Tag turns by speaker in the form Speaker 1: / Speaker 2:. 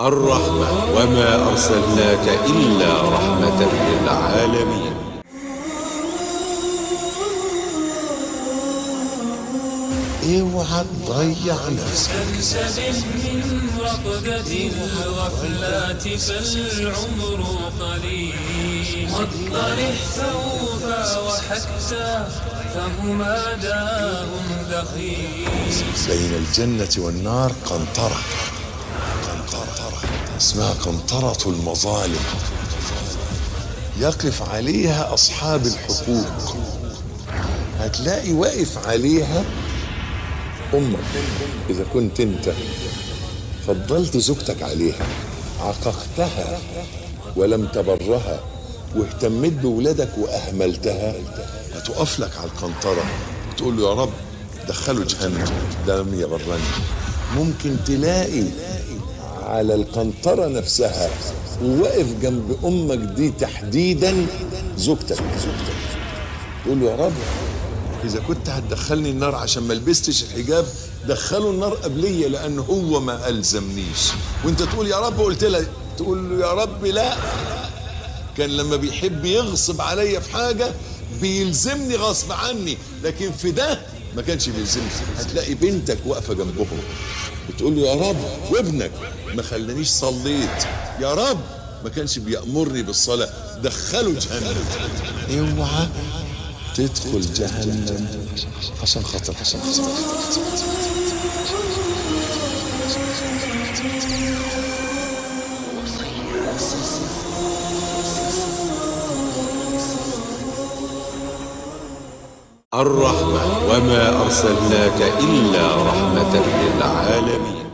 Speaker 1: الرحمة وما أرسلناك إلا رحمة للعالمين
Speaker 2: اوعى تضيع نفسك
Speaker 3: تنتبه من رقدة الغفلات فالعمر قليل واطرح سوف وحتى فهما داء دخيل
Speaker 2: بين الجنة والنار قنطرة قنطرة اسمها قنطرة المظالم يقف عليها أصحاب الحقوق هتلاقي واقف عليها أمك إذا كنت أنت فضلت زوجتك عليها عققتها ولم تبرها واهتميت بولادك وأهملتها هتقف لك على القنطرة وتقول له يا رب دخله جهنم ده لم يبرني ممكن تلاقي على القنطرة نفسها وواقف جنب أمك دي تحديدا زوجتك تقول له يا رب إذا كنت هتدخلني النار عشان ما لبستش الحجاب دخله النار قبلية لأن هو ما ألزمنيش وأنت تقول يا رب قلت لها تقول له يا رب لا كان لما بيحب يغصب عليا في حاجة بيلزمني غصب عني لكن في ده ما كانش بيلزمني هتلاقي بنتك واقفة جنبهم بتقول له يا رب وابنك ما خلانيش صليت يا رب ما كانش بيأمرني بالصلاة دخله جهنم اوعى تدخل جهنم عشان خاطر عشان خاطر
Speaker 1: الرحمة وما أرسلناك إلا رحمة للعالمين